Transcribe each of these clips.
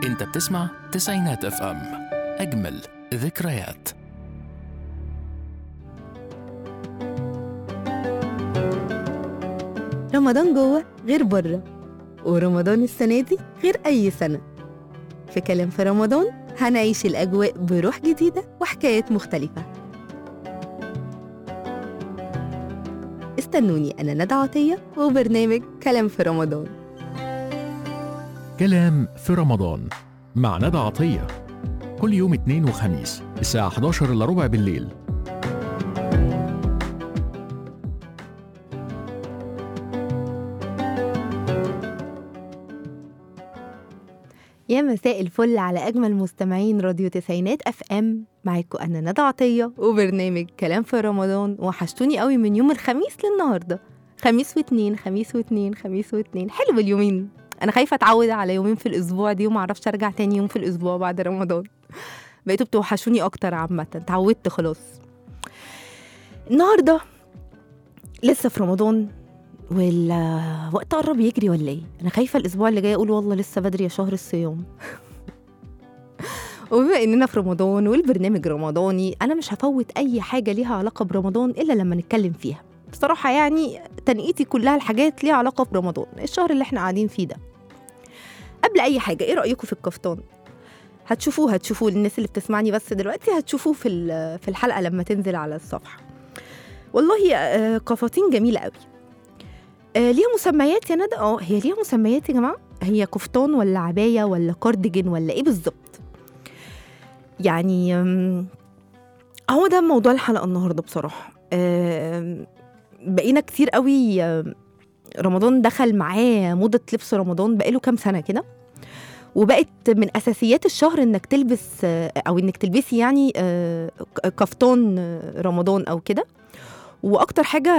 انت بتسمع تسعينات اف ام اجمل ذكريات رمضان جوه غير بره ورمضان السنة دي غير أي سنة في كلام في رمضان هنعيش الأجواء بروح جديدة وحكايات مختلفة استنوني أنا ندى عطية وبرنامج كلام في رمضان كلام في رمضان مع ندى عطية كل يوم اثنين وخميس الساعة 11 إلا ربع بالليل يا مساء الفل على أجمل مستمعين راديو تسعينات أف أم معاكم أنا ندى عطية وبرنامج كلام في رمضان وحشتوني قوي من يوم الخميس للنهاردة خميس واتنين خميس واتنين خميس واتنين حلو اليومين أنا خايفة أتعود على يومين في الأسبوع دي ومعرفش أرجع تاني يوم في الأسبوع بعد رمضان بقيتوا بتوحشوني أكتر عامة اتعودت خلاص النهاردة لسه في رمضان والوقت قرب يجري ولا ايه انا خايفه الاسبوع اللي جاي اقول والله لسه بدري يا شهر الصيام وبما اننا في رمضان والبرنامج رمضاني انا مش هفوت اي حاجه ليها علاقه برمضان الا لما نتكلم فيها بصراحه يعني تنقيتي كلها الحاجات ليها علاقه برمضان الشهر اللي احنا قاعدين فيه ده قبل اي حاجه ايه رايكم في الكفتان هتشوفوه هتشوفوه للناس اللي بتسمعني بس دلوقتي هتشوفوه في ال- في الحلقه لما تنزل على الصفحه والله آه، كفاطين جميله قوي آه ليها مسميات يا ندى اه هي ليها مسميات يا جماعه هي كفتان ولا عبايه ولا كارديجن ولا ايه بالظبط يعني أم، هو ده موضوع الحلقه النهارده بصراحه آم، بقينا كتير قوي آم، رمضان دخل معاه موضه لبس رمضان بقاله كام سنه كده وبقت من اساسيات الشهر انك تلبس آه، او انك تلبسي يعني آه، ك- كفتان آه، رمضان او كده واكتر حاجه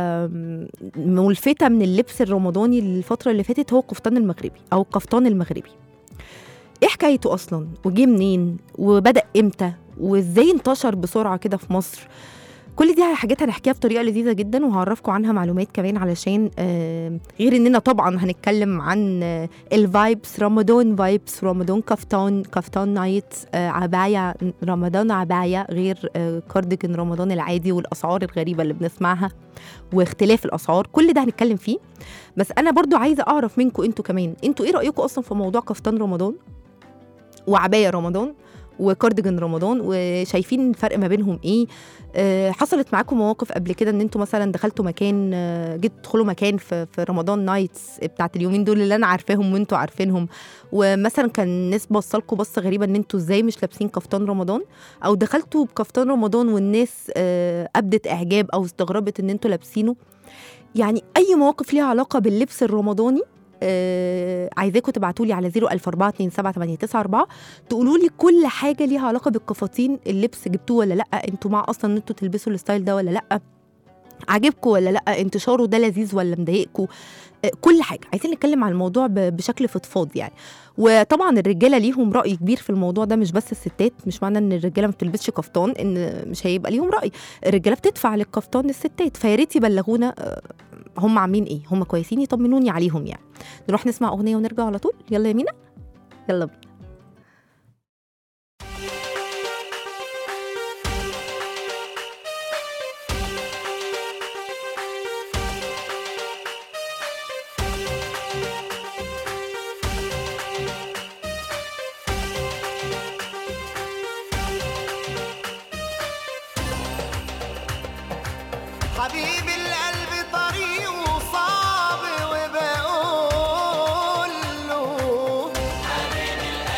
ملفته من اللبس الرمضاني الفتره اللي فاتت هو القفطان المغربي او القفطان المغربي ايه حكايته اصلا وجه منين وبدا امتى وازاي انتشر بسرعه كده في مصر كل دي حاجات هنحكيها بطريقه لذيذه جدا وهعرفكم عنها معلومات كمان علشان آه، غير اننا طبعا هنتكلم عن آه، الفايبس رمضان فايبس رمضان كفتان كفتان نايت آه، عبايه رمضان عبايه غير آه، كارديجن رمضان العادي والاسعار الغريبه اللي بنسمعها واختلاف الاسعار كل ده هنتكلم فيه بس انا برضو عايزه اعرف منكم انتوا كمان انتوا ايه رايكم اصلا في موضوع كفتان رمضان وعبايه رمضان وكارديجن رمضان وشايفين الفرق ما بينهم ايه آه حصلت معاكم مواقف قبل كده ان انتوا مثلا دخلتوا مكان آه جيت تدخلوا مكان في, في رمضان نايتس بتاعت اليومين دول اللي انا عارفاهم وانتوا عارفينهم ومثلا كان الناس بصلكوا بصه غريبه ان انتوا ازاي مش لابسين كفتان رمضان او دخلتوا بكفتان رمضان والناس آه ابدت اعجاب او استغربت ان انتوا لابسينه يعني اي مواقف ليها علاقه باللبس الرمضاني آه عايزاكم تبعتوا لي على 004278994 تقولوا لي كل حاجه ليها علاقه بالكفاطين اللبس جبتوه ولا لا انتوا مع اصلا ان انتوا تلبسوا الستايل ده ولا لا عاجبكم ولا لا انتشاره ده لذيذ ولا مضايقكم آه، كل حاجه عايزين نتكلم عن الموضوع ب- بشكل فضفاض يعني وطبعا الرجاله ليهم راي كبير في الموضوع ده مش بس الستات مش معنى ان الرجاله ما بتلبسش كفتان ان مش هيبقى ليهم راي الرجاله بتدفع للكفتان الستات فيا ريت يبلغونا آه، هم عاملين ايه هم كويسين يطمنوني عليهم يعني نروح نسمع اغنيه ونرجع على طول يلا يا مينا يلا بينا حبيب القلب طريقه صعب وبقول له حبيب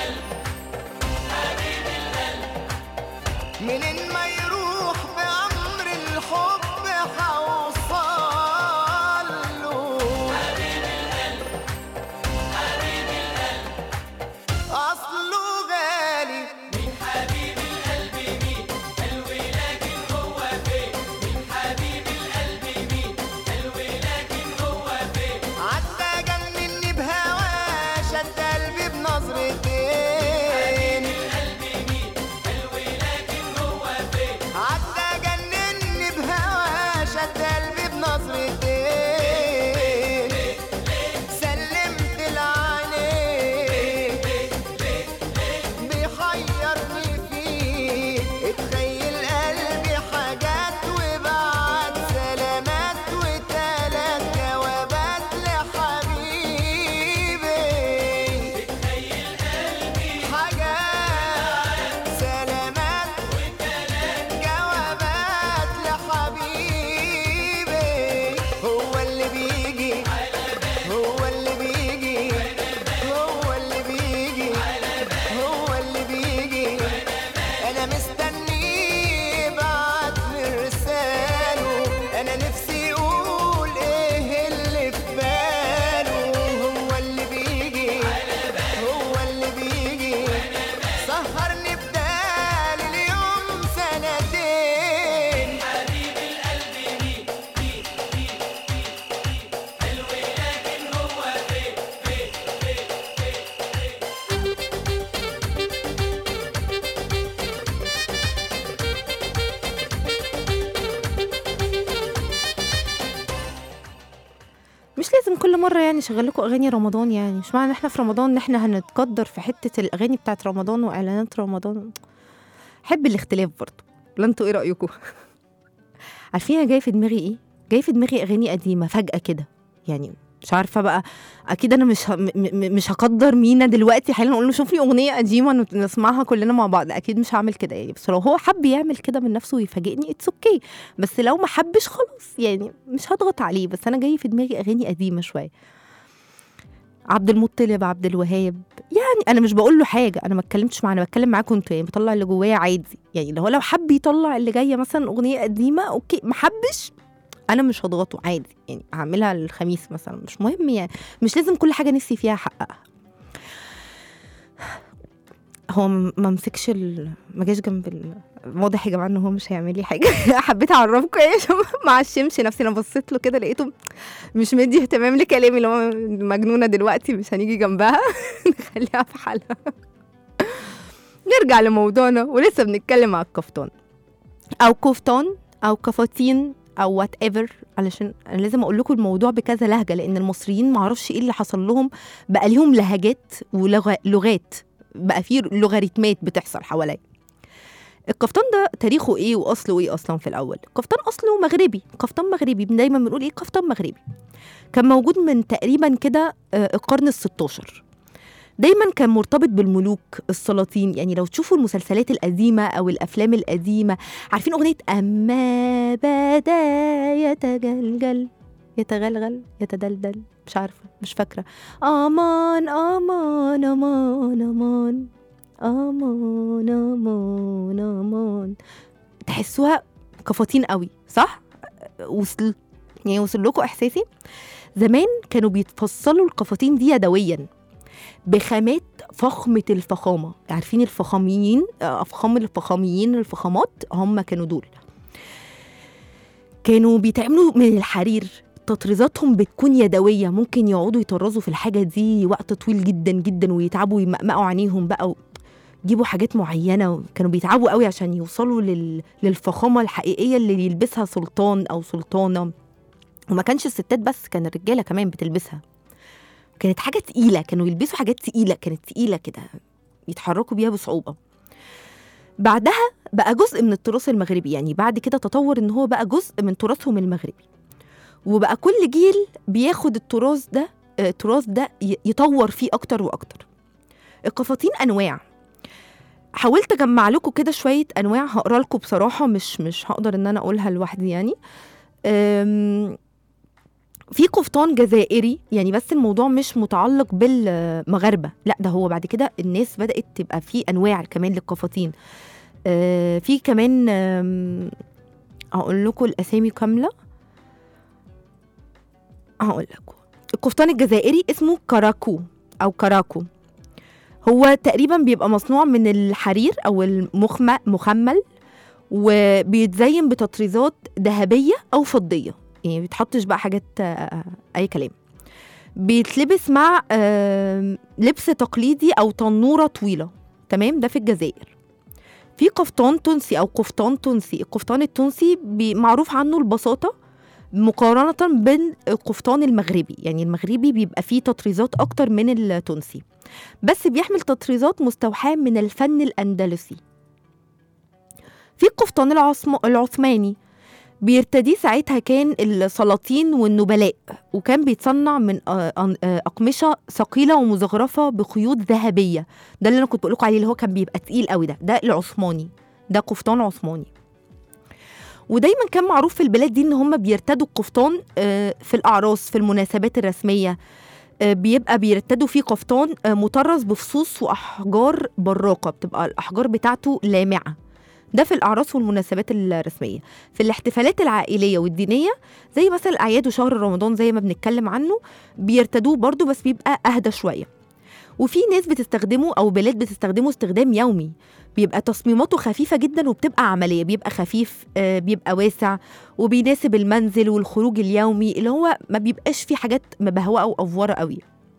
مش لازم كل مره يعني شغل لكم اغاني رمضان يعني مش معنى احنا في رمضان ان احنا هنتقدر في حته الاغاني بتاعت رمضان واعلانات رمضان حب الاختلاف برضه ولا انتوا ايه رايكم عارفين انا جاي في دماغي ايه جاي في دماغي اغاني قديمه فجاه كده يعني مش عارفه بقى اكيد انا مش ه... م... م... مش هقدر مينا دلوقتي حالا اقول له شوف لي اغنيه قديمه نت- نسمعها كلنا مع بعض اكيد مش هعمل كده يعني بس لو هو حب يعمل كده من نفسه ويفاجئني اتس اوكي بس لو ما حبش خلاص يعني مش هضغط عليه بس انا جاي في دماغي اغاني قديمه شويه عبد المطلب عبد الوهاب يعني انا مش بقول له حاجه انا ما اتكلمتش معاه انا بتكلم معاكم انتوا يعني بطلع اللي جوايا عادي يعني لو لو حب يطلع اللي جايه مثلا اغنيه قديمه اوكي ما حبش انا مش هضغطه عادي يعني هعملها الخميس مثلا مش مهم يعني مش لازم كل حاجه نفسي فيها احققها هو م- ما مسكش ال... ما جاش جنب ال... واضح يا جماعه ان هو مش هيعمل لي حاجه حبيت اعرفكم يعني عشان ما عشمش نفسي انا بصيت له كده لقيته مش مدي اهتمام لكلامي اللي هو مجنونه دلوقتي مش هنيجي جنبها نخليها في حالها نرجع لموضوعنا ولسه بنتكلم على الكفتان او كفتان او كفاتين او وات ايفر علشان انا لازم اقول لكم الموضوع بكذا لهجه لان المصريين معرفش ايه اللي حصل لهم بقى ليهم لهجات ولغات بقى في لوغاريتمات بتحصل حواليا القفطان ده تاريخه ايه واصله ايه اصلا في الاول القفطان اصله مغربي قفطان مغربي دايما بنقول ايه قفطان مغربي كان موجود من تقريبا كده آه، القرن ال16 دايما كان مرتبط بالملوك السلاطين يعني لو تشوفوا المسلسلات القديمة أو الأفلام القديمة عارفين أغنية أما بدا يتجلجل يتغلغل يتدلدل مش عارفة مش فاكرة أمان أمان أمان أمان أمان أمان أمان تحسوها كفاطين قوي صح؟ وصل يعني وصل لكم إحساسي زمان كانوا بيتفصلوا القفاطين دي يدويا بخامات فخمة الفخامة عارفين الفخاميين آه، أفخام الفخاميين الفخامات هم كانوا دول كانوا بيتعملوا من الحرير تطريزاتهم بتكون يدوية ممكن يقعدوا يطرزوا في الحاجة دي وقت طويل جدا جدا ويتعبوا ويمقمقوا عينيهم بقى و... يجيبوا حاجات معينة كانوا بيتعبوا قوي عشان يوصلوا لل... للفخامة الحقيقية اللي يلبسها سلطان أو سلطانة وما كانش الستات بس كان الرجالة كمان بتلبسها كانت حاجة تقيلة كانوا يلبسوا حاجات تقيلة كانت تقيلة كده يتحركوا بيها بصعوبة بعدها بقى جزء من التراث المغربي يعني بعد كده تطور ان هو بقى جزء من تراثهم المغربي وبقى كل جيل بياخد التراث ده آه، التراث ده ي- يطور فيه اكتر واكتر القفاطين انواع حاولت اجمع لكم كده شويه انواع هقرا لكم بصراحه مش مش هقدر ان انا اقولها لوحدي يعني أم، في قفطان جزائري يعني بس الموضوع مش متعلق بالمغاربه لا ده هو بعد كده الناس بدات تبقى في انواع كمان للقفاطين آه، في كمان آم، هقول لكم الاسامي كامله هقول لكم القفطان الجزائري اسمه كراكو او كراكو هو تقريبا بيبقى مصنوع من الحرير او المخمل مخمل وبيتزين بتطريزات ذهبيه او فضيه يعني ما بيتحطش بقى حاجات آه، اي كلام بيتلبس مع آم، لبس تقليدي او تنوره طويله تمام ده في الجزائر في قفطان تونسي او قفطان تونسي القفطان التونسي بي- معروف عنه البساطه مقارنه بين القفطان المغربي يعني المغربي بيبقى فيه تطريزات اكتر من التونسي بس بيحمل تطريزات مستوحاه من الفن الاندلسي في القفطان العثم- العثماني بيرتديه ساعتها كان السلاطين والنبلاء وكان بيتصنع من آه، آه، آه، أقمشة ثقيلة ومزخرفة بخيوط ذهبية ده اللي أنا كنت بقولكوا عليه اللي هو كان بيبقى تقيل قوي ده ده العثماني ده قفطان عثماني ودايما كان معروف في البلاد دي ان هم بيرتدوا القفطان آه، في الاعراس في المناسبات الرسميه آه، بيبقى بيرتدوا فيه قفطان آه، مطرز بفصوص واحجار براقه بتبقى الاحجار بتاعته لامعه ده في الاعراس والمناسبات الرسميه في الاحتفالات العائليه والدينيه زي مثلا الاعياد وشهر رمضان زي ما بنتكلم عنه بيرتدوه برضو بس بيبقى اهدى شويه وفي ناس بتستخدمه او بلاد بتستخدمه استخدام يومي بيبقى تصميماته خفيفه جدا وبتبقى عمليه بيبقى خفيف آه، بيبقى واسع وبيناسب المنزل والخروج اليومي اللي هو ما بيبقاش فيه حاجات مبهوه او افوره قوي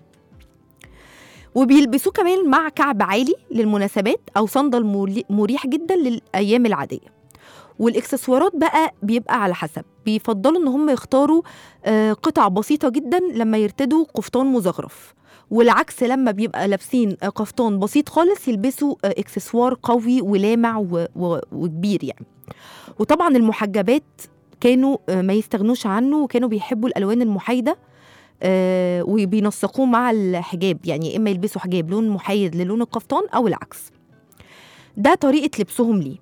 وبيلبسوه كمان مع كعب عالي للمناسبات او صندل مولي- مريح جدا للايام العاديه والاكسسوارات بقى بيبقى على حسب بيفضلوا ان هم يختاروا آه، قطع بسيطه جدا لما يرتدوا قفطان مزخرف والعكس لما بيبقى لابسين آه، قفطان بسيط خالص يلبسوا آه، اكسسوار قوي ولامع و- و- وكبير يعني وطبعا المحجبات كانوا آه، ما يستغنوش عنه وكانوا بيحبوا الالوان المحايده آه، وبينسقوه مع الحجاب يعني اما يلبسوا حجاب لون محايد للون القفطان او العكس ده طريقه لبسهم ليه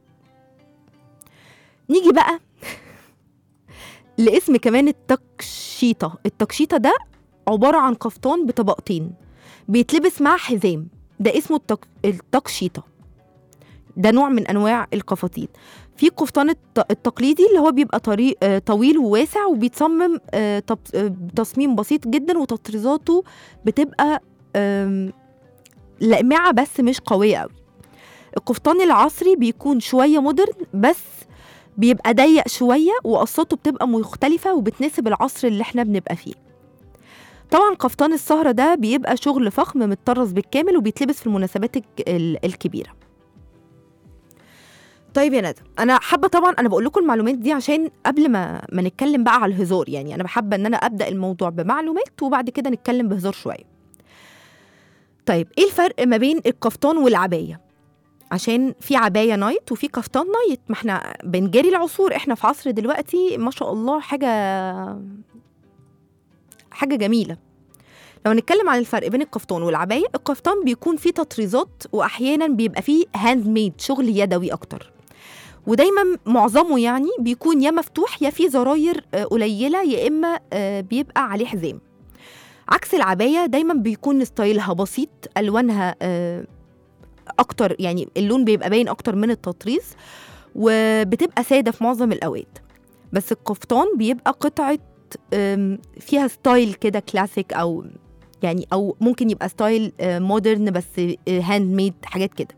نيجي بقى لاسم كمان التقشيطه التقشيطه ده عباره عن قفطان بطبقتين بيتلبس مع حزام ده اسمه التق... التقشيطه ده نوع من انواع القفاطين في قفطان الت- التقليدي اللي هو بيبقى طريق آه، طويل وواسع وبيتصمم آه، تب- آه، بتصميم بسيط جدا وتطريزاته بتبقى آم، لامعه بس مش قويه قوي القفطان العصري بيكون شويه مودرن بس بيبقى ضيق شويه وقصاته بتبقى مختلفه وبتناسب العصر اللي احنا بنبقى فيه طبعا قفطان السهرة ده بيبقى شغل فخم متطرز بالكامل وبيتلبس في المناسبات الك- ال- الكبيرة طيب يا ندى انا حابه طبعا انا بقول لكم المعلومات دي عشان قبل ما ما نتكلم بقى على الهزار يعني انا بحب ان انا ابدا الموضوع بمعلومات وبعد كده نتكلم بهزار شويه طيب ايه الفرق ما بين القفطان والعبايه عشان في عبايه نايت وفي قفطان نايت ما احنا بنجري العصور احنا في عصر دلوقتي ما شاء الله حاجه حاجه جميله لو نتكلم عن الفرق بين القفطان والعبايه القفطان بيكون فيه تطريزات واحيانا بيبقى فيه هاند ميد شغل يدوي اكتر ودايما معظمه يعني بيكون يا مفتوح يا فيه زراير آه، قليله يا اما آه، بيبقى عليه حزام عكس العبايه دايما بيكون ستايلها بسيط الوانها آه، اكتر يعني اللون بيبقى باين اكتر من التطريز وبتبقى ساده في معظم الاوقات بس القفطان بيبقى قطعه آم، فيها ستايل كده كلاسيك او يعني او ممكن يبقى ستايل آه، مودرن بس هاند ميد حاجات كده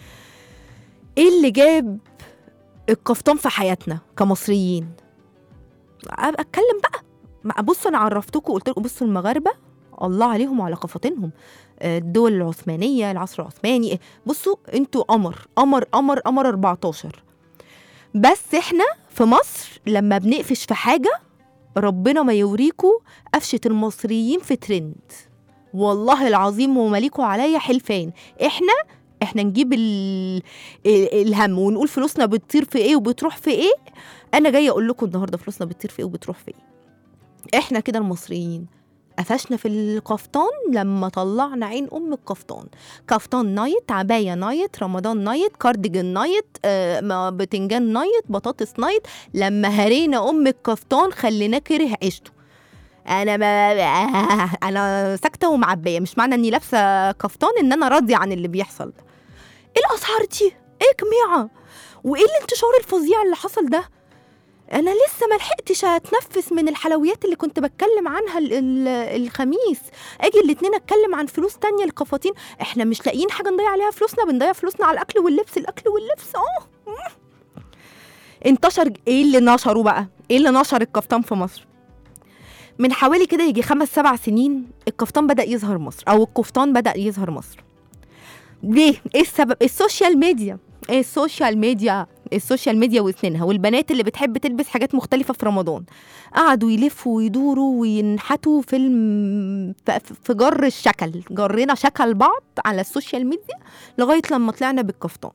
ايه اللي جاب القفطان في حياتنا كمصريين أبقى اتكلم بقى ما- بصوا انا عرفتكم قلت لكم بصوا المغاربه الله عليهم وعلى قفاطينهم آه، الدول العثمانيه العصر العثماني آه، بصوا انتوا قمر قمر قمر قمر 14 بس احنا في مصر لما بنقفش في حاجه ربنا ما يوريكوا قفشه المصريين في ترند والله العظيم ومليكوا عليا حلفان احنا احنا نجيب ال... ال- الهم ونقول فلوسنا بتطير في ايه وبتروح في ايه انا جايه اقول لكم النهارده فلوسنا بتطير في ايه وبتروح في ايه احنا كده المصريين قفشنا في القفطان لما طلعنا عين ام القفطان كفطان نايت عبايه نايت رمضان نايت كارديجان نايت آه ما- بتنجان نايت بطاطس نايت لما هرينا ام القفطان خليناه كره عيشته انا ما انا ساكته ومعبيه مش معنى اني لابسه كفطان ان انا راضيه عن اللي بيحصل ده ايه الاسعار دي ايه كميعه وايه الانتشار الفظيع اللي حصل ده انا لسه ما لحقتش اتنفس من الحلويات اللي كنت بتكلم عنها ال- ال- الخميس اجي الاتنين اتكلم عن فلوس تانية القفاطين احنا مش لاقيين حاجه نضيع عليها فلوسنا بنضيع فلوسنا على الاكل واللبس الاكل واللبس اه مم. انتشر ايه اللي نشره بقى ايه اللي نشر الكفتان في مصر من حوالي كده يجي خمس سبع سنين الكفتان بدأ يظهر مصر أو القفطان بدأ يظهر مصر ليه؟ إيه السبب؟ السوشيال ميديا إيه السوشيال ميديا السوشيال ميديا وسنينها والبنات اللي بتحب تلبس حاجات مختلفة في رمضان قعدوا يلفوا ويدوروا وينحتوا في الم... في- في جر الشكل جرينا شكل بعض على السوشيال ميديا لغاية لما طلعنا بالكفتان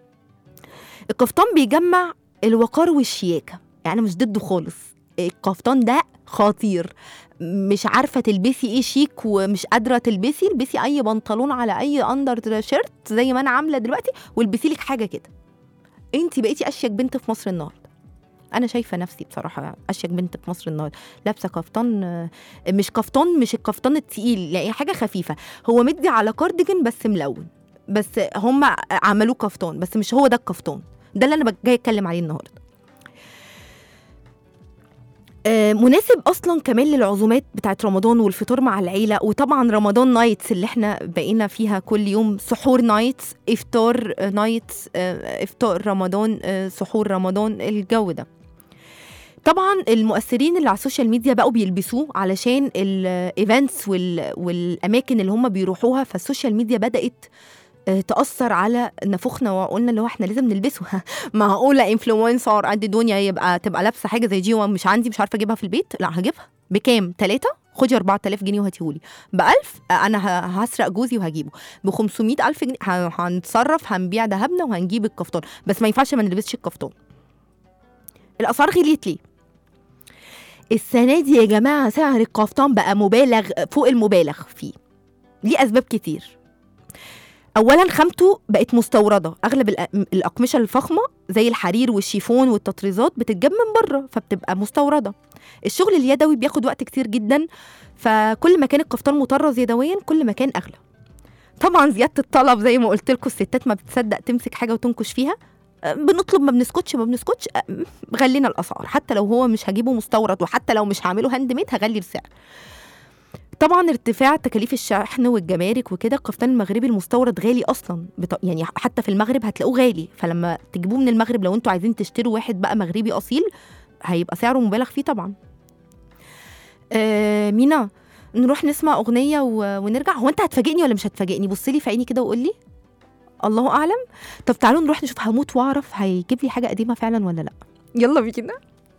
الكفتان بيجمع الوقار والشياكة يعني مش ضده خالص الكفتان ده خطير مش عارفه تلبسي ايه شيك ومش قادره تلبسي البسي اي بنطلون على اي اندر شيرت زي ما انا عامله دلوقتي والبسي لك حاجه كده انت بقيتي اشيك بنت في مصر النهارده انا شايفه نفسي بصراحه اشيك بنت في مصر النهارده لابسه كفتان آه، مش كفتان مش الكفتان التقيل يعني حاجه خفيفه هو مدي على كارديجان بس ملون بس هم عملوه كفتان بس مش هو ده الكفتان ده اللي انا جاي اتكلم عليه النهارده آه، مناسب اصلا كمان للعزومات بتاعت رمضان والفطار مع العيله وطبعا رمضان نايتس اللي احنا بقينا فيها كل يوم سحور نايتس افطار آه، نايتس آه، افطار رمضان آه، سحور رمضان الجو ده طبعا المؤثرين اللي على السوشيال ميديا بقوا بيلبسوه علشان الايفنتس والاماكن اللي هم بيروحوها فالسوشيال ميديا بدات آه، تاثر على نافوخنا وقلنا اللي هو احنا لازم نلبسه معقوله انفلونسر قد الدنيا يبقى تبقى لابسه حاجه زي دي ومش عندي مش عارفه اجيبها في البيت لا هجيبها بكام ثلاثة خدي 4000 جنيه وهاتيهولي ب 1000 انا ه- هسرق جوزي وهجيبه ب 500000 جنيه ه- هنتصرف هنبيع ذهبنا وهنجيب الكفتان بس ما ينفعش ما نلبسش الكفتان الاسعار غليت ليه السنه دي يا جماعه سعر الكفتان بقى مبالغ فوق المبالغ فيه ليه اسباب كتير اولا خامته بقت مستورده اغلب الأ- الاقمشه الفخمه زي الحرير والشيفون والتطريزات بتتجاب من بره فبتبقى مستورده الشغل اليدوي بياخد وقت كتير جدا فكل ما كان القفطان مطرز يدويا كل ما كان اغلى طبعا زياده الطلب زي ما قلت لكم الستات ما بتصدق تمسك حاجه وتنكش فيها أه، بنطلب ما بنسكتش ما بنسكتش أه، غلينا الاسعار حتى لو هو مش هجيبه مستورد وحتى لو مش هعمله هاند ميد هغلي السعر طبعا ارتفاع تكاليف الشحن والجمارك وكده القفطان المغربي المستورد غالي اصلا بط... يعني حتى في المغرب هتلاقوه غالي فلما تجيبوه من المغرب لو انتوا عايزين تشتروا واحد بقى مغربي اصيل هيبقى سعره مبالغ فيه طبعا آه مينا نروح نسمع اغنيه و... ونرجع هو انت هتفاجئني ولا مش هتفاجئني بص لي في عيني كده وقول لي الله اعلم طب تعالوا نروح نشوف هموت واعرف هيجيب لي حاجه قديمه فعلا ولا لا يلا بينا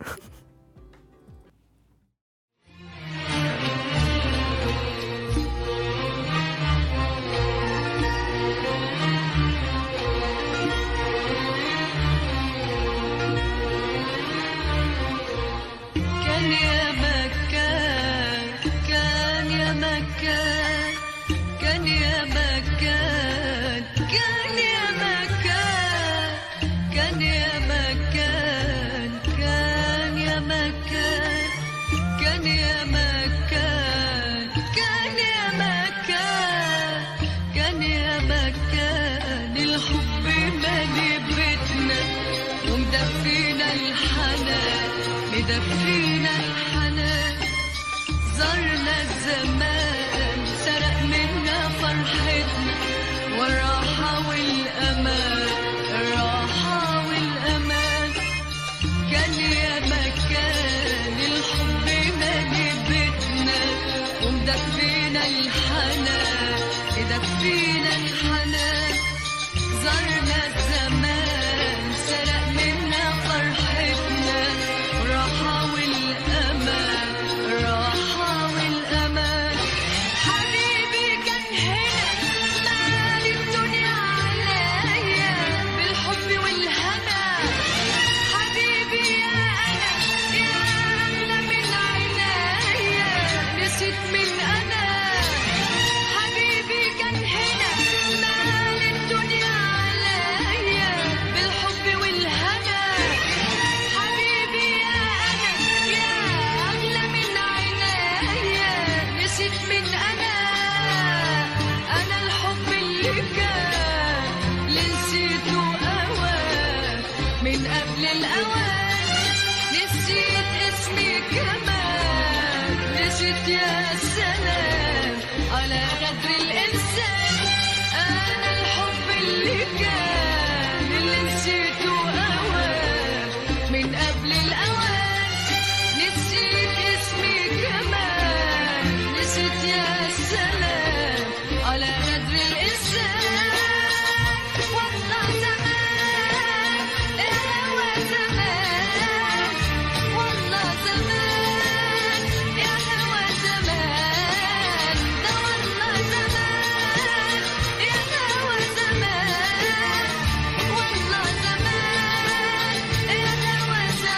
كان يا مكان كان يا مكان كان يا مكان كان يا مكان كان يا مكان كان يا مكان كان يا مكان كان يا مكان كان يا مكان الحب مالي بيتنا ومدفينا الحنان مدفينا الحنان زرنا الزمان سرق منا فرحتنا والراحة والأمان الراحة والأمان كان يا مكان الحب مالي بيتنا ومدفينا الحنان مدفينا الحنان زرنا الزمان سرق منا فرحتنا راحة والأمان راحة والأمان حبيبي كان هنا مال الدنيا عليا بالحب والهنا حبيبي يا أنا يا أغلى من عينيا نسيت من أنا حبيبي كان هنا مال الدنيا عليا بالحب والهنا حبيبي يا أنا يا أغلى من عينيا نسيت من أنا أنا الحب اللي كان اللي نسيته أوان من قبل الأوان نسيت اسمي كمان نسيت يا سلام على غدر الإنسان أنا الحب اللي كان اللي نسيته أوان من قبل الأوان نسيت اسمي كمان نسيت يا سلام على غدر الإنسان والله زمان يا هوا زمان والله زمان يا هوا زمان ده والله زمان يا هوا زمان والله زمان يا هوا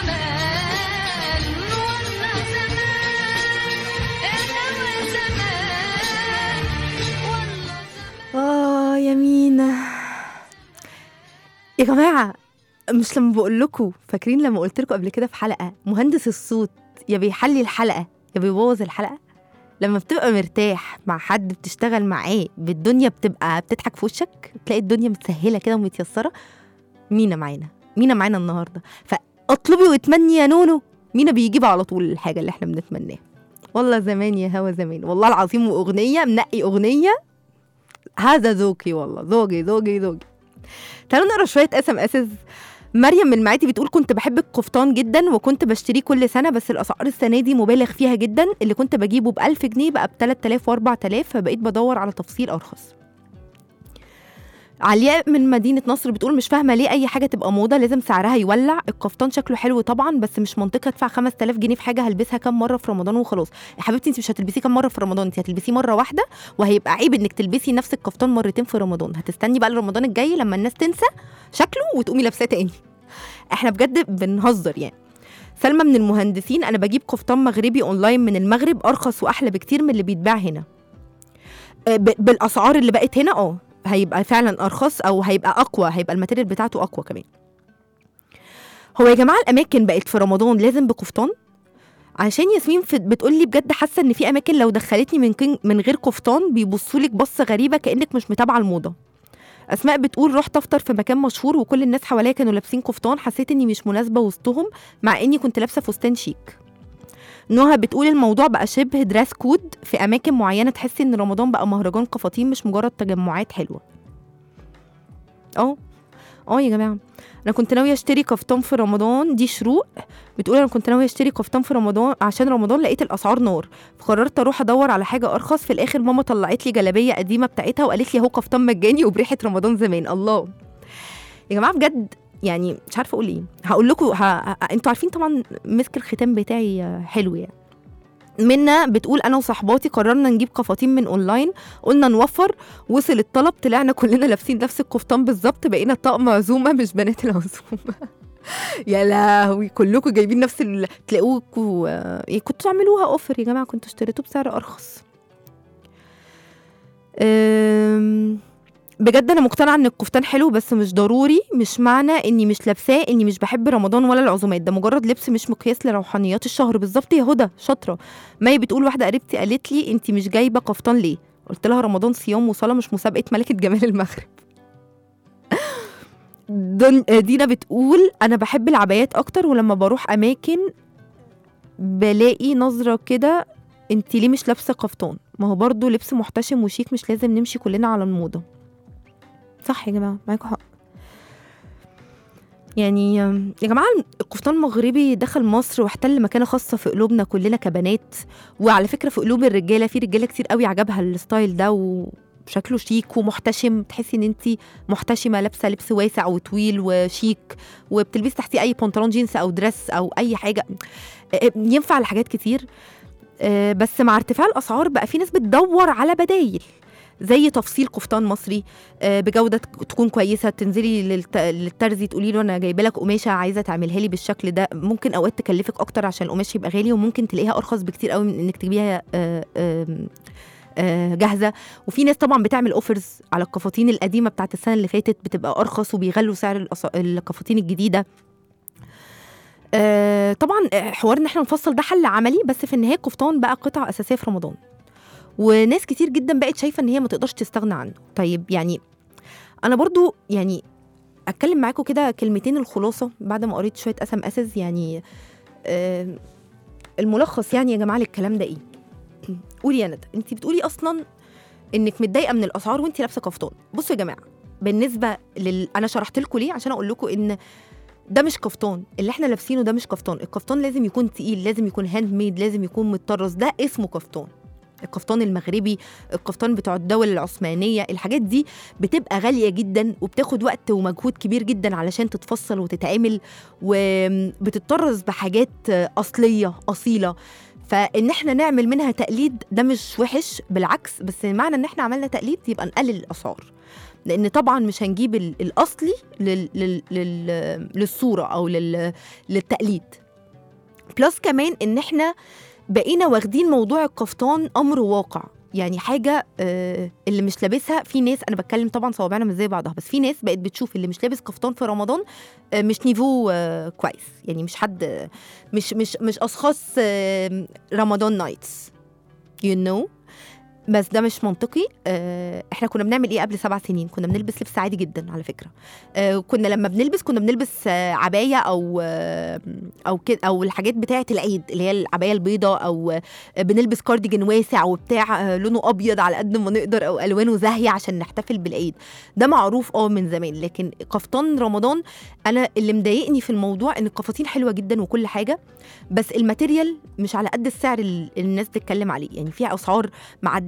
زمان والله زمان يا هوا زمان والله اه يا مينا يا جماعه مش لما بقول لكم فاكرين لما قلت لكم قبل كده في حلقه مهندس الصوت يا بيحلي الحلقه يا بيبوظ الحلقه لما بتبقى مرتاح مع حد بتشتغل معاه بالدنيا بتبقى بتضحك في وشك تلاقي الدنيا متسهله كده ومتيسره مينا معانا مينا معانا النهارده فاطلبي واتمني يا نونو مينا بيجيب على طول الحاجه اللي احنا بنتمناها والله زمان يا هوا زمان والله العظيم واغنيه منقي اغنيه هذا ذوقي والله ذوقي ذوقي ذوقي تعالوا نقرا شويه اس ام اسز مريم من المعادي بتقول كنت بحب القفطان جدا وكنت بشتريه كل سنه بس الاسعار السنه دي مبالغ فيها جدا اللي كنت بجيبه ب 1000 جنيه بقى ب 3000 و 4000 فبقيت بدور على تفصيل ارخص علياء من مدينة نصر بتقول مش فاهمة ليه أي حاجة تبقى موضة لازم سعرها يولع القفطان شكله حلو طبعا بس مش منطقي أدفع 5000 جنيه في حاجة هلبسها كام مرة في رمضان وخلاص يا حبيبتي أنت مش هتلبسيه كام مرة في رمضان أنت هتلبسيه مرة واحدة وهيبقى عيب إنك تلبسي نفس القفطان مرتين في رمضان هتستني بقى لرمضان الجاي لما الناس تنسى شكله وتقومي لابساه تاني احنا بجد بنهزر يعني سلمى من المهندسين انا بجيب قفطان مغربي اونلاين من المغرب ارخص واحلى بكتير من اللي بيتباع هنا آه، ب- بالاسعار اللي بقت هنا اه هيبقى فعلا ارخص او هيبقى اقوى هيبقى الماتيريال بتاعته اقوى كمان هو يا جماعه الاماكن بقت في رمضان لازم بقفطان عشان ياسمين في بتقول لي بجد حاسه ان في اماكن لو دخلتني من كن- من غير قفطان بيبصوا لك بصه غريبه كانك مش متابعه الموضه اسماء بتقول رحت افطر في مكان مشهور وكل الناس حواليا كانوا لابسين قفطان حسيت اني مش مناسبه وسطهم مع اني كنت لابسه فستان شيك نهى بتقول الموضوع بقى شبه دراس كود في اماكن معينه تحسي ان رمضان بقى مهرجان قفاطين مش مجرد تجمعات حلوه اه اه يا جماعه انا كنت ناويه اشتري كفتان في رمضان دي شروق بتقول انا كنت ناويه اشتري كفتان في رمضان عشان رمضان لقيت الاسعار نار فقررت اروح ادور على حاجه ارخص في الاخر ماما طلعت لي جلابيه قديمه بتاعتها وقالت لي اهو كفتان مجاني وبريحه رمضان زمان الله يا جماعه بجد يعني مش عارفه اقول ايه هقول لكم ه... ه... انتوا عارفين طبعا مسك الختام بتاعي آه، حلو يعني منا بتقول انا وصحباتي قررنا نجيب قفاطين من اونلاين قلنا نوفر وصل الطلب طلعنا كلنا لابسين نفس القفطان بالظبط بقينا طقم عزومه مش بنات العزومه يا لهوي كلكم جايبين نفس ال... تلاقوكوا آه، إيه كنتوا تعملوها اوفر يا جماعه كنتوا اشتريتوه بسعر ارخص أم... بجد انا مقتنعه ان القفطان حلو بس مش ضروري مش معنى اني مش لابساه اني مش بحب رمضان ولا العزومات ده مجرد لبس مش مقياس لروحانيات الشهر بالظبط يا هدى شاطره مي بتقول واحده قريبتي قالت لي انت مش جايبه قفطان ليه قلت لها رمضان صيام وصلاه مش مسابقه ملكه جمال المغرب دن- دينا بتقول انا بحب العبايات اكتر ولما بروح اماكن بلاقي نظره كده انت ليه مش لابسه قفطان ما هو برضو لبس محتشم وشيك مش لازم نمشي كلنا على الموضه صح يا جماعه معاكم حق يعني آم، يا جماعه القفطان المغربي دخل مصر واحتل مكانه خاصه في قلوبنا كلنا كبنات وعلى فكره في قلوب الرجاله في رجاله كتير قوي عجبها الستايل ده وشكله شيك ومحتشم تحسي ان انت محتشمه لابسه لبس واسع وطويل وشيك وبتلبسي تحتيه اي بنطلون جينز او دريس او اي حاجه آه، ينفع لحاجات كتير آه، بس مع ارتفاع الاسعار بقى في ناس بتدور على بدايل زي تفصيل قفطان مصري آه، بجوده تك- تكون كويسه تنزلي للت- للترزي تقولي له انا جايبه لك قماشه عايزه تعملها لي بالشكل ده ممكن اوقات تكلفك اكتر عشان القماش يبقى غالي وممكن تلاقيها ارخص بكتير قوي من انك تجيبيها آه، آم، آه، جاهزه وفي ناس طبعا بتعمل اوفرز على القفاطين القديمه بتاعت السنه اللي فاتت بتبقى ارخص وبيغلوا سعر الأص- القفاطين الجديده آه، طبعا آه، حوار ان احنا نفصل ده حل عملي بس في النهايه القفطان بقى قطعه اساسيه في رمضان وناس كتير جدا بقت شايفه ان هي ما تقدرش تستغنى عنه طيب يعني انا برضو يعني اتكلم معاكم كده كلمتين الخلاصه بعد ما قريت شويه اسم اسس يعني آه الملخص يعني يا جماعه للكلام ده ايه قولي يا ندى انت بتقولي اصلا انك متضايقه من الاسعار وانت لابسه كفتان بصوا يا جماعه بالنسبه لل انا شرحت لكم ليه عشان اقول لكم ان ده مش كفتان اللي احنا لابسينه ده مش كفتان الكفتان لازم يكون تقيل لازم يكون هاند ميد لازم يكون متطرز ده اسمه كفتان القفطان المغربي القفطان بتوع الدول العثمانيه الحاجات دي بتبقى غاليه جدا وبتاخد وقت ومجهود كبير جدا علشان تتفصل وتتعمل وبتطرز بحاجات اصليه اصيله فان احنا نعمل منها تقليد ده مش وحش بالعكس بس معنى ان احنا عملنا تقليد يبقى نقلل الاسعار لان طبعا مش هنجيب ال- الاصلي لل... لل... لل... للصوره او لل... للتقليد بلس كمان ان احنا بقينا واخدين موضوع القفطان امر واقع يعني حاجه آه اللي مش لابسها في ناس انا بتكلم طبعا صوابعنا مش زي بعضها بس في ناس بقت بتشوف اللي مش لابس قفطان في رمضان آه مش نيفو آه كويس يعني مش حد مش مش مش اشخاص آه رمضان نايتس يو you know بس ده مش منطقي آه، احنا كنا بنعمل ايه قبل سبع سنين كنا بنلبس لبس عادي جدا على فكره آه، كنا لما بنلبس كنا بنلبس آه، عبايه او آه، او كده او الحاجات بتاعه العيد اللي هي العبايه البيضاء او آه، بنلبس كارديجان واسع وبتاع آه، لونه ابيض على قد ما نقدر او الوانه زاهيه عشان نحتفل بالعيد ده معروف اه من زمان لكن قفطان رمضان انا اللي مضايقني في الموضوع ان القفاطين حلوه جدا وكل حاجه بس الماتيريال مش على قد السعر اللي الناس بتتكلم عليه يعني فيها اسعار معديه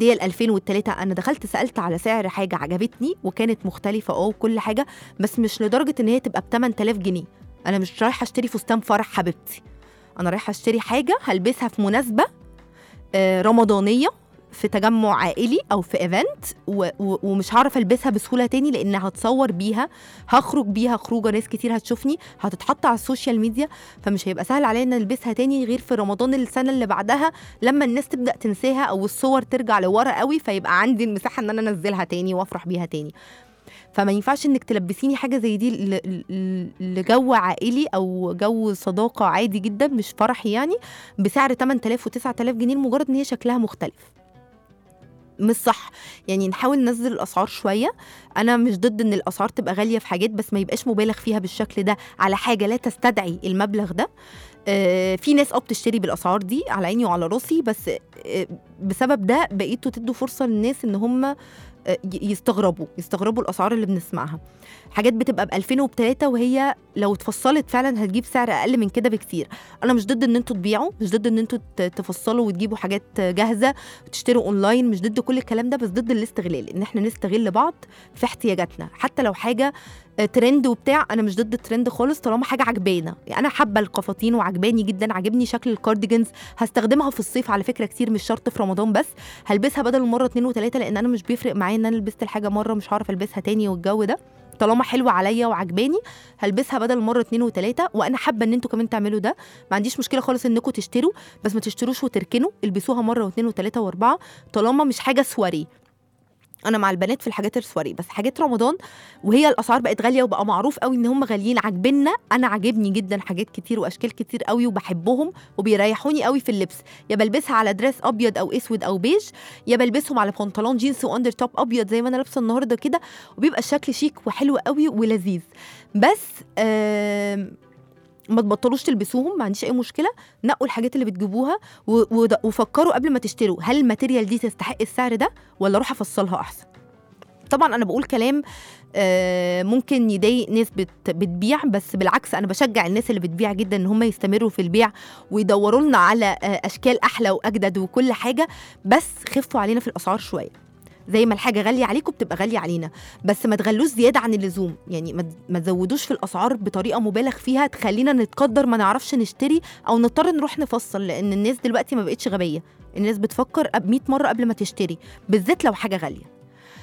هي ال 2000 والتلاته انا دخلت سالت على سعر حاجه عجبتني وكانت مختلفه اه وكل حاجه بس مش لدرجه ان هي تبقى ب 8000 جنيه انا مش رايحه اشتري فستان فرح حبيبتي انا رايحه اشتري حاجه هلبسها في مناسبه آه، رمضانيه في تجمع عائلي او في ايفنت و- و- ومش هعرف البسها بسهوله تاني لان هتصور بيها هخرج بيها خروجه ناس كتير هتشوفني هتتحط على السوشيال ميديا فمش هيبقى سهل عليا ان البسها تاني غير في رمضان السنه اللي بعدها لما الناس تبدا تنساها او الصور ترجع لورا قوي فيبقى عندي المساحه ان انا انزلها تاني وافرح بيها تاني فما ينفعش انك تلبسيني حاجه زي دي ل- ل- لجو عائلي او جو صداقه عادي جدا مش فرحي يعني بسعر 8000 و9000 جنيه لمجرد ان هي شكلها مختلف مش صح يعني نحاول ننزل الاسعار شويه انا مش ضد ان الاسعار تبقى غاليه في حاجات بس ما يبقاش مبالغ فيها بالشكل ده على حاجه لا تستدعي المبلغ ده آه، في ناس اه بتشتري بالاسعار دي على عيني وعلى راسي بس آه، بسبب ده بقيتوا تدوا فرصه للناس ان هم آه، ي- يستغربوا يستغربوا الاسعار اللي بنسمعها حاجات بتبقى ب 2000 وبتلاته وهي لو اتفصلت فعلا هتجيب سعر اقل من كده بكتير انا مش ضد ان انتوا تبيعوا مش ضد ان انتوا ت- تفصلوا وتجيبوا حاجات جاهزه وتشتروا اونلاين مش ضد كل الكلام ده بس ضد الاستغلال ان احنا نستغل بعض في احتياجاتنا حتى لو حاجه آه، ترند وبتاع انا مش ضد الترند خالص طالما حاجه عجبانا يعني انا حابه القفاطين وعجباني جدا عجبني شكل الكارديجنز هستخدمها في الصيف على فكره كتير مش شرط في رمضان بس هلبسها بدل المره اتنين وتلاته لان انا مش بيفرق معايا ان انا لبست الحاجه مره مش هعرف البسها تاني والجو ده طالما حلوه عليا وعجباني هلبسها بدل مره اتنين وتلاته وانا حابه ان انتوا كمان تعملوا ده ما عنديش مشكله خالص انكم تشتروا بس ما تشتروش وتركنوا البسوها مره واثنين وثلاثه واربعه طالما مش حاجه سواري انا مع البنات في الحاجات السواري بس حاجات رمضان وهي الاسعار بقت غاليه وبقى معروف قوي ان هم غاليين عاجبنا انا عاجبني جدا حاجات كتير واشكال كتير قوي وبحبهم وبيريحوني قوي في اللبس يا بلبسها على دريس ابيض او اسود او بيج يا بلبسهم على بنطلون جينز واندر توب ابيض زي ما انا لابسه النهارده كده وبيبقى الشكل شيك وحلو قوي ولذيذ بس آم، ما تبطلوش تلبسوهم ما عنديش اي مشكله نقوا الحاجات اللي بتجيبوها و- ود- وفكروا قبل ما تشتروا هل الماتيريال دي تستحق السعر ده ولا اروح افصلها احسن طبعا انا بقول كلام آه، ممكن يضايق ناس بت بتبيع بس بالعكس انا بشجع الناس اللي بتبيع جدا ان هم يستمروا في البيع ويدوروا لنا على آه، اشكال احلى واجدد وكل حاجه بس خفوا علينا في الاسعار شويه زي ما الحاجه غاليه عليكم بتبقى غاليه علينا بس ما تغلوش زياده عن اللزوم يعني ما ما تزودوش في الاسعار بطريقه مبالغ فيها تخلينا نتقدر ما نعرفش نشتري او نضطر نروح نفصل لان الناس دلوقتي ما بقتش غبيه الناس بتفكر 100 مره قبل ما تشتري بالذات لو حاجه غاليه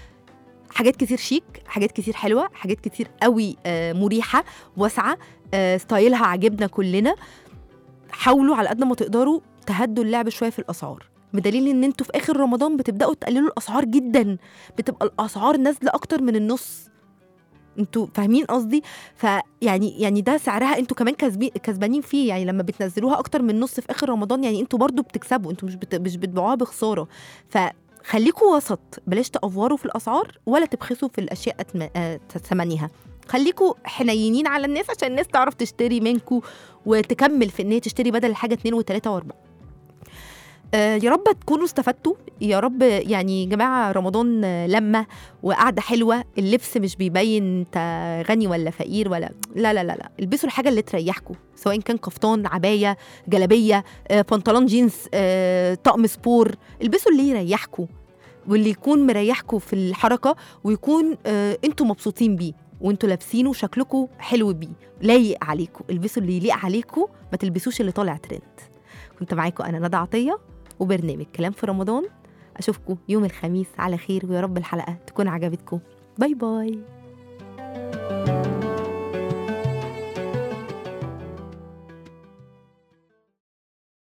حاجات كتير شيك حاجات كتير حلوه حاجات كتير قوي آه، مريحه واسعه آه، ستايلها عاجبنا كلنا حاولوا على قد ما تقدروا تهدوا اللعب شويه في الاسعار بدليل ان انتوا في اخر رمضان بتبداوا تقللوا الاسعار جدا بتبقى الاسعار نازله اكتر من النص انتوا فاهمين قصدي فيعني يعني ده سعرها انتوا كمان كسبي- كسبانين فيه يعني لما بتنزلوها اكتر من نص في اخر رمضان يعني انتوا برضو بتكسبوا انتوا مش بت... مش بتبيعوها بخساره فخليكوا وسط بلاش تأفوروا في الاسعار ولا تبخسوا في الاشياء أتم... آه، ثمنها خليكوا حنينين على الناس عشان الناس تعرف تشتري منكوا وتكمل في ان هي تشتري بدل الحاجه اتنين وتلاته واربعه آه، يا رب تكونوا استفدتوا يا رب يعني يا جماعه رمضان آه، لمه وقعده حلوه اللبس مش بيبين انت غني ولا فقير ولا لا لا لا لا البسوا الحاجه اللي تريحكم سواء كان كفتان عبايه جلابيه آه، بنطلون جينز آه، طقم سبور البسوا اللي يريحكم واللي يكون مريحكم في الحركه ويكون آه، انتوا مبسوطين بيه وانتوا لابسينه شكلكم حلو بيه لايق عليكم البسوا اللي يليق عليكم ما تلبسوش اللي طالع ترند كنت معاكم انا ندى عطيه وبرنامج كلام في رمضان اشوفكم يوم الخميس على خير ويا رب الحلقه تكون عجبتكم باي باي